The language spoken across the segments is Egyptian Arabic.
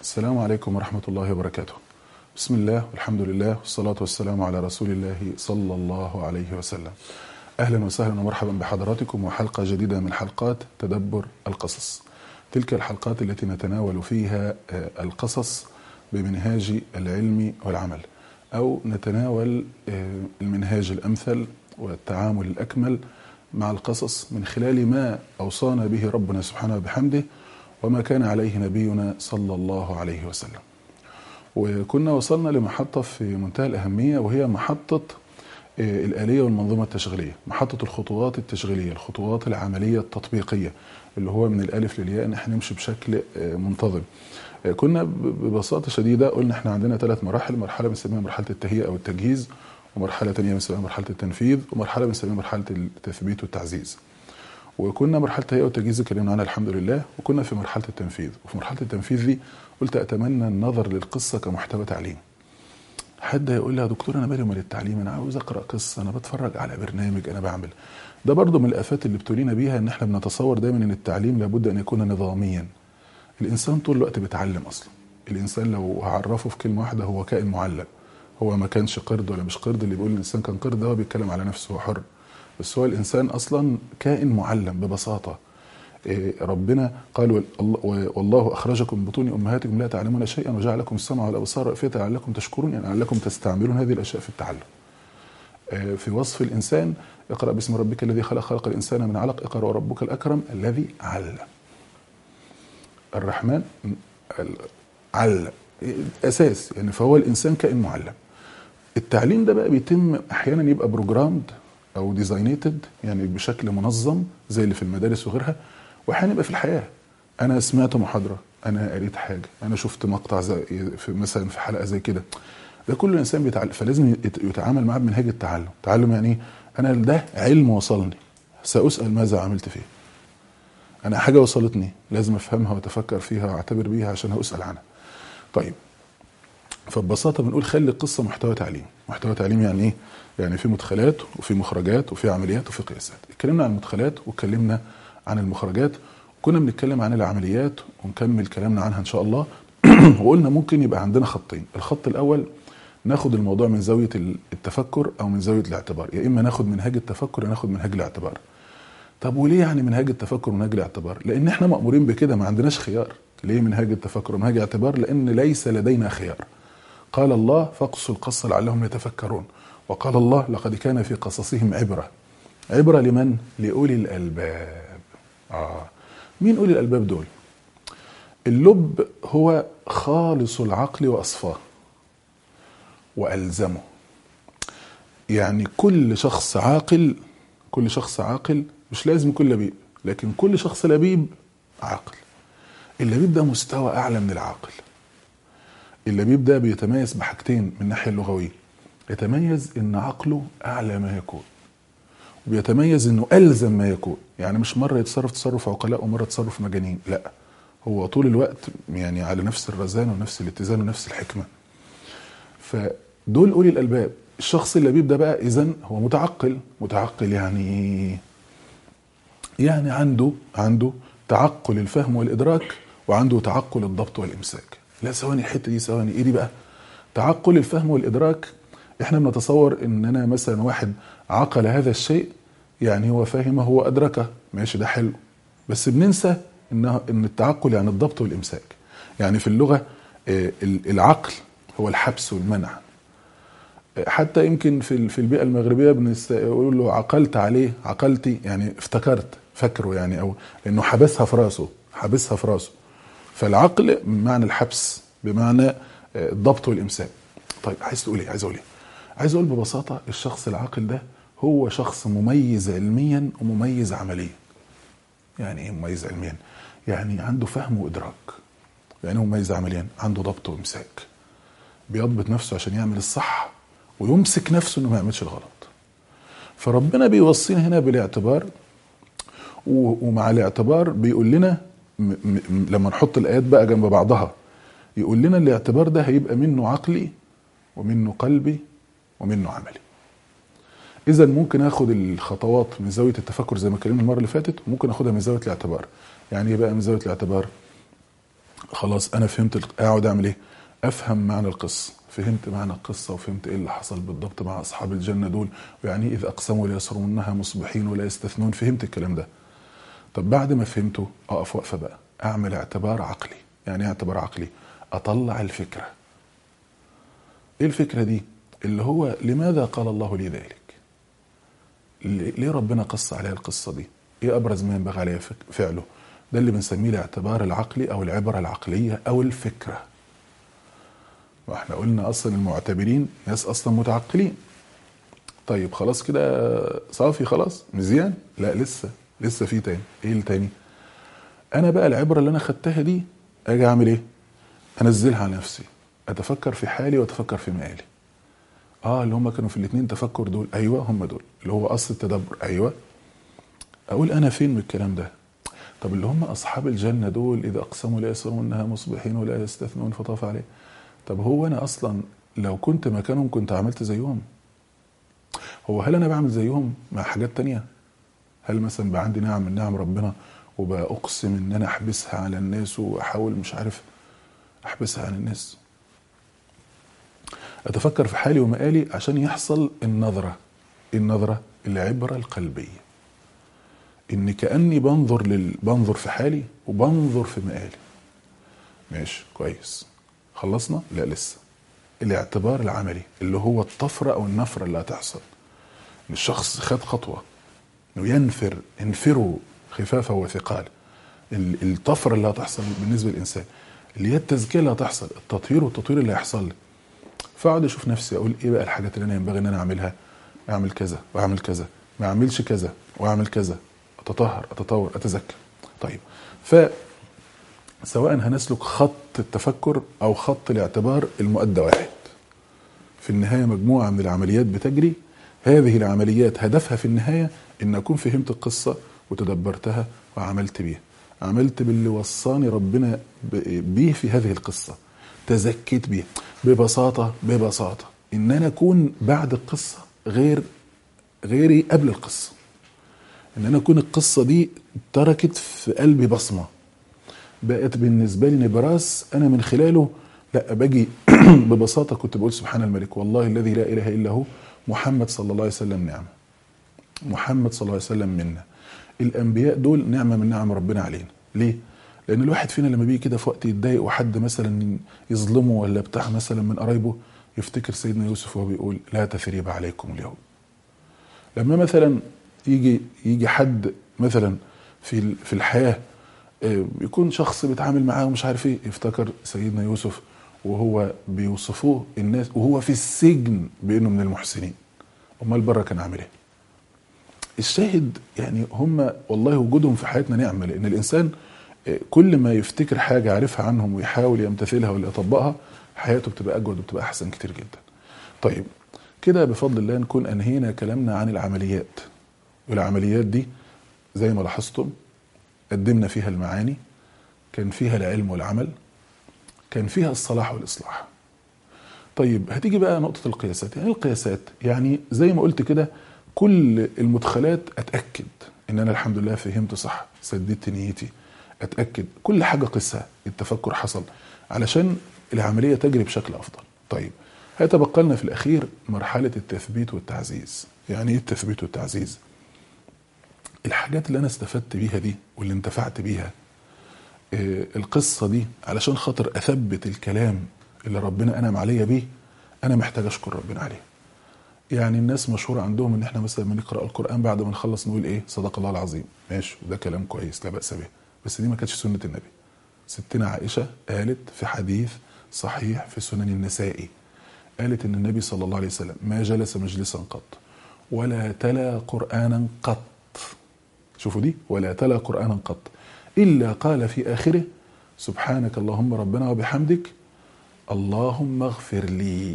السلام عليكم ورحمة الله وبركاته. بسم الله والحمد لله والصلاة والسلام على رسول الله صلى الله عليه وسلم. أهلا وسهلا ومرحبا بحضراتكم وحلقة جديدة من حلقات تدبر القصص. تلك الحلقات التي نتناول فيها القصص بمنهاج العلم والعمل أو نتناول المنهاج الأمثل والتعامل الأكمل مع القصص من خلال ما أوصانا به ربنا سبحانه وبحمده وما كان عليه نبينا صلى الله عليه وسلم وكنا وصلنا لمحطة في منتهى الأهمية وهي محطة الآلية والمنظومة التشغيلية محطة الخطوات التشغيلية الخطوات العملية التطبيقية اللي هو من الألف للياء ان احنا نمشي بشكل منتظم كنا ببساطة شديدة قلنا احنا عندنا ثلاث مراحل مرحلة بنسميها مرحلة التهيئة أو التجهيز ومرحلة تانية بنسميها مرحلة التنفيذ ومرحلة بنسميها مرحلة التثبيت والتعزيز وكنا مرحله التهيئه والتجهيز اتكلمنا عنها الحمد لله وكنا في مرحله التنفيذ وفي مرحله التنفيذ دي قلت اتمنى النظر للقصه كمحتوى تعليم حد هيقول لي يا دكتور انا مالي ومال التعليم انا عاوز اقرا قصه انا بتفرج على برنامج انا بعمل ده برضه من الافات اللي ابتلينا بيها ان احنا بنتصور دايما ان التعليم لابد ان يكون نظاميا الانسان طول الوقت بيتعلم اصلا الانسان لو هعرفه في كلمه واحده هو كائن معلم هو ما كانش قرد ولا مش قرد اللي بيقول الانسان كان قرد ده هو بيتكلم على نفسه هو حر بس هو الانسان اصلا كائن معلم ببساطه ربنا قال والله اخرجكم من بطون امهاتكم لا تعلمون شيئا وجعل لكم السمع والابصار والافئده لعلكم تشكرون يعني لعلكم تستعملون هذه الاشياء في التعلم. في وصف الانسان اقرا باسم ربك الذي خلق خلق الانسان من علق اقرا وربك الاكرم الذي علم. الرحمن علم اساس يعني فهو الانسان كائن معلم. التعليم ده بقى بيتم احيانا يبقى بروجرامد او ديزاينيتد يعني بشكل منظم زي اللي في المدارس وغيرها واحيانا يبقى في الحياه انا سمعت محاضره انا قريت حاجه انا شفت مقطع زي في مثلا في حلقه زي كده ده كل انسان بيتعلم فلازم يتعامل معاه بمنهج التعلم التعلم يعني ايه انا ده علم وصلني ساسال ماذا عملت فيه انا حاجه وصلتني لازم افهمها واتفكر فيها واعتبر بيها عشان اسال عنها طيب فببساطه بنقول خلي القصه محتوى تعليم محتوى تعليم يعني ايه يعني في مدخلات وفي مخرجات وفي عمليات وفي قياسات اتكلمنا عن المدخلات واتكلمنا عن المخرجات كنا بنتكلم عن العمليات ونكمل كلامنا عنها ان شاء الله وقلنا ممكن يبقى عندنا خطين الخط الاول ناخد الموضوع من زاويه التفكر او من زاويه الاعتبار يا اما ناخد منهاج التفكر يا ناخد منهاج الاعتبار طب وليه يعني منهاج التفكر ومنهاج الاعتبار لان احنا مامورين بكده ما عندناش خيار ليه منهاج التفكر ومنهاج الاعتبار لان ليس لدينا خيار قال الله فاقصوا القصه لعلهم يتفكرون وقال الله لقد كان في قصصهم عبرة عبرة لمن؟ لأولي الألباب آه. مين أولي الألباب دول؟ اللب هو خالص العقل وأصفاه وألزمه يعني كل شخص عاقل كل شخص عاقل مش لازم يكون لبيب لكن كل شخص لبيب عاقل اللبيب ده مستوى أعلى من العاقل اللبيب ده بيتميز بحاجتين من الناحية اللغوية يتميز ان عقله اعلى ما يكون وبيتميز انه الزم ما يكون يعني مش مره يتصرف تصرف عقلاء ومره تصرف مجانين لا هو طول الوقت يعني على نفس الرزان ونفس الاتزان ونفس الحكمه فدول اولي الالباب الشخص اللبيب ده بقى اذا هو متعقل متعقل يعني يعني عنده عنده تعقل الفهم والادراك وعنده تعقل الضبط والامساك لا ثواني الحته دي ثواني ايه دي بقى تعقل الفهم والادراك احنا بنتصور ان انا مثلا واحد عقل هذا الشيء يعني هو فاهمه هو ادركه ماشي ده حلو بس بننسى ان ان التعقل يعني الضبط والامساك يعني في اللغه العقل هو الحبس والمنع حتى يمكن في في البيئه المغربيه بنقول له عقلت عليه عقلتي يعني افتكرت فكره يعني او انه حبسها في راسه حبسها في راسه فالعقل بمعنى الحبس بمعنى الضبط والامساك طيب عايز تقول ايه عايز اقول ايه عايز اقول ببساطه الشخص العاقل ده هو شخص مميز علميا ومميز عمليا يعني ايه مميز علميا يعني عنده فهم وادراك يعني هو مميز عمليا عنده ضبط وامساك بيضبط نفسه عشان يعمل الصح ويمسك نفسه انه ما يعملش الغلط فربنا بيوصينا هنا بالاعتبار ومع الاعتبار بيقول لنا م- م- لما نحط الايات بقى جنب بعضها يقول لنا الاعتبار ده هيبقى منه عقلي ومنه قلبي ومنه عملي اذا ممكن اخد الخطوات من زاويه التفكر زي ما اتكلمنا المره اللي فاتت وممكن اخدها من زاويه الاعتبار يعني ايه بقى من زاويه الاعتبار خلاص انا فهمت ال- اقعد اعمل ايه افهم معنى القصه فهمت معنى القصه وفهمت ايه اللي حصل بالضبط مع اصحاب الجنه دول ويعني ايه اذ اقسموا ليصرمنها مصبحين ولا يستثنون فهمت الكلام ده طب بعد ما فهمته اقف وقفه بقى اعمل اعتبار عقلي يعني ايه اعتبار عقلي اطلع الفكره ايه الفكره دي اللي هو لماذا قال الله لي ذلك ليه ليه ربنا قص عليها القصه دي ايه ابرز ما ينبغي عليه فك- فعله ده اللي بنسميه الاعتبار العقلي او العبره العقليه او الفكره واحنا قلنا اصلا المعتبرين ناس اصلا متعقلين طيب خلاص كده صافي خلاص مزيان لا لسه لسه في تاني ايه التاني انا بقى العبره اللي انا خدتها دي اجي اعمل ايه انزلها على نفسي اتفكر في حالي واتفكر في مآلي اه اللي هم كانوا في الاثنين تفكر دول ايوه هم دول اللي هو اصل التدبر ايوه اقول انا فين من الكلام ده طب اللي هم اصحاب الجنه دول اذا اقسموا لا يسرونها مصبحين ولا يستثنون فطاف عليه طب هو انا اصلا لو كنت مكانهم كنت عملت زيهم هو هل انا بعمل زيهم مع حاجات تانية هل مثلا بقى عندي نعم من نعم ربنا وبأقسم ان انا احبسها على الناس واحاول مش عارف احبسها عن الناس اتفكر في حالي ومآلي عشان يحصل النظرة النظرة العبرة القلبية ان كأني بنظر لل... بنظر في حالي وبنظر في مآلي ماشي كويس خلصنا لا لسه الاعتبار العملي اللي هو الطفرة او النفرة اللي هتحصل ان الشخص خد خطوة انه ينفر انفروا خفافا وثقال ال- الطفرة اللي هتحصل بالنسبة للإنسان اللي هي التزكية اللي هتحصل التطهير والتطوير اللي هيحصل لي فاقعد اشوف نفسي اقول ايه بقى الحاجات اللي انا ينبغي ان انا اعملها اعمل كذا واعمل كذا ما اعملش كذا واعمل كذا اتطهر اتطور اتزكى طيب ف سواء هنسلك خط التفكر او خط الاعتبار المؤدى واحد في النهايه مجموعه من العمليات بتجري هذه العمليات هدفها في النهايه ان اكون فهمت القصه وتدبرتها وعملت بيها عملت باللي وصاني ربنا ب- بيه في هذه القصه تزكيت بيه ببساطه ببساطه ان انا اكون بعد القصه غير غيري قبل القصه ان انا اكون القصه دي تركت في قلبي بصمه بقت بالنسبه لي نبراس انا من خلاله لا باجي ببساطه كنت بقول سبحان الملك والله الذي لا اله الا هو محمد صلى الله عليه وسلم نعمه محمد صلى الله عليه وسلم منا الانبياء دول نعمه من نعم ربنا علينا ليه لان الواحد فينا لما بيجي كده في وقت يتضايق وحد مثلا يظلمه ولا بتاع مثلا من قرايبه يفتكر سيدنا يوسف وهو بيقول لا تثريب عليكم اليوم لما مثلا يجي يجي حد مثلا في ال- في الحياه آه، يكون شخص بيتعامل معاه ومش عارف ايه يفتكر سيدنا يوسف وهو بيوصفوه الناس وهو في السجن بانه من المحسنين امال بره كان عامل ايه الشاهد يعني هم والله وجودهم في حياتنا نعمه لان الانسان آه، كل ما يفتكر حاجه عارفها عنهم ويحاول يمتثلها ولا يطبقها حياته بتبقى اجود وبتبقى احسن كتير جدا. طيب كده بفضل الله نكون انهينا كلامنا عن العمليات والعمليات دي زي ما لاحظتم قدمنا فيها المعاني كان فيها العلم والعمل كان فيها الصلاح والاصلاح طيب هتيجي بقى نقطة القياسات يعني إيه القياسات يعني زي ما قلت كده كل المدخلات أتأكد إن أنا الحمد لله فهمت صح سددت نيتي أتأكد كل حاجة قسها التفكر حصل علشان العملية تجري بشكل أفضل طيب هيتبقى لنا في الأخير مرحلة التثبيت والتعزيز يعني إيه التثبيت والتعزيز الحاجات اللي أنا استفدت بيها دي واللي انتفعت بيها آه، القصة دي علشان خاطر أثبت الكلام اللي ربنا أنعم عليا بيه أنا محتاج أشكر ربنا عليه يعني الناس مشهور عندهم ان احنا مثلا بنقرا القران بعد ما نخلص نقول ايه صدق الله العظيم ماشي وده كلام كويس لا باس به بس دي ما كانتش سنه النبي ستنا عائشه قالت في حديث صحيح في سنن النسائي قالت ان النبي صلى الله عليه وسلم ما جلس مجلسا قط ولا تلا قرانا قط شوفوا دي ولا تلا قرانا قط الا قال في اخره سبحانك اللهم ربنا وبحمدك اللهم اغفر لي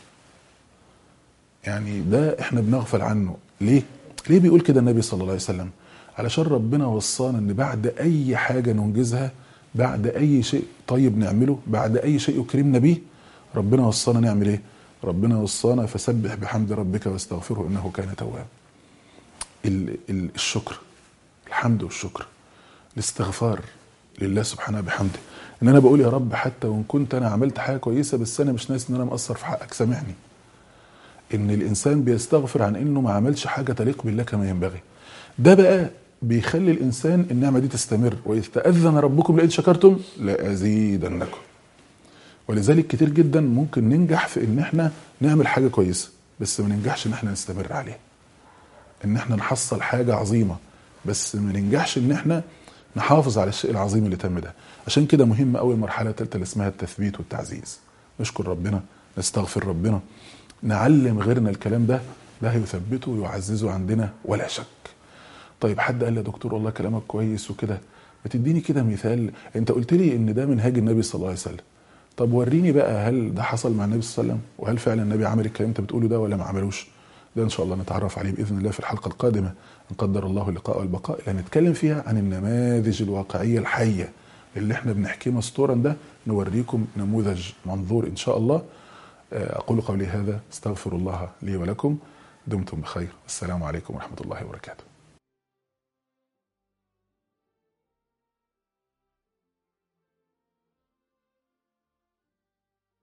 يعني ده احنا بنغفل عنه ليه ليه بيقول كده النبي صلى الله عليه وسلم علشان ربنا وصانا ان بعد اي حاجه ننجزها بعد اي شيء طيب نعمله بعد اي شيء يكرمنا بيه ربنا وصانا نعمل ايه ربنا وصانا فسبح بحمد ربك واستغفره انه كان توابا ال- ال- الشكر الحمد والشكر الاستغفار لله سبحانه بحمده ان انا بقول يا رب حتى وان كنت انا عملت حاجه كويسه بس انا مش ناسي ان انا مقصر في حقك سامحني ان الانسان بيستغفر عن انه ما عملش حاجه تليق بالله كما ينبغي ده بقى بيخلي الانسان النعمه دي تستمر واذ تاذن ربكم لئن شكرتم لازيدنكم ولذلك كتير جدا ممكن ننجح في ان احنا نعمل حاجه كويسه بس ما ننجحش ان احنا نستمر عليها ان احنا نحصل حاجه عظيمه بس ما ننجحش ان احنا نحافظ على الشيء العظيم اللي تم ده عشان كده مهم قوي المرحله الثالثه اللي اسمها التثبيت والتعزيز نشكر ربنا نستغفر ربنا نعلم غيرنا الكلام ده ده هيثبته ويعززه عندنا ولا شك طيب حد قال لي يا دكتور والله كلامك كويس وكده ما تديني كده مثال انت قلت لي ان ده منهاج النبي صلى الله عليه وسلم طب وريني بقى هل ده حصل مع النبي صلى الله عليه وسلم وهل فعلا النبي عمل الكلام انت بتقوله ده ولا ما عملوش ده ان شاء الله نتعرف عليه باذن الله في الحلقه القادمه ان قدر الله اللقاء والبقاء اللي هنتكلم فيها عن النماذج الواقعيه الحيه اللي احنا بنحكيه مسطورا ده نوريكم نموذج منظور ان شاء الله اقول قولي هذا استغفر الله لي ولكم دمتم بخير السلام عليكم ورحمه الله وبركاته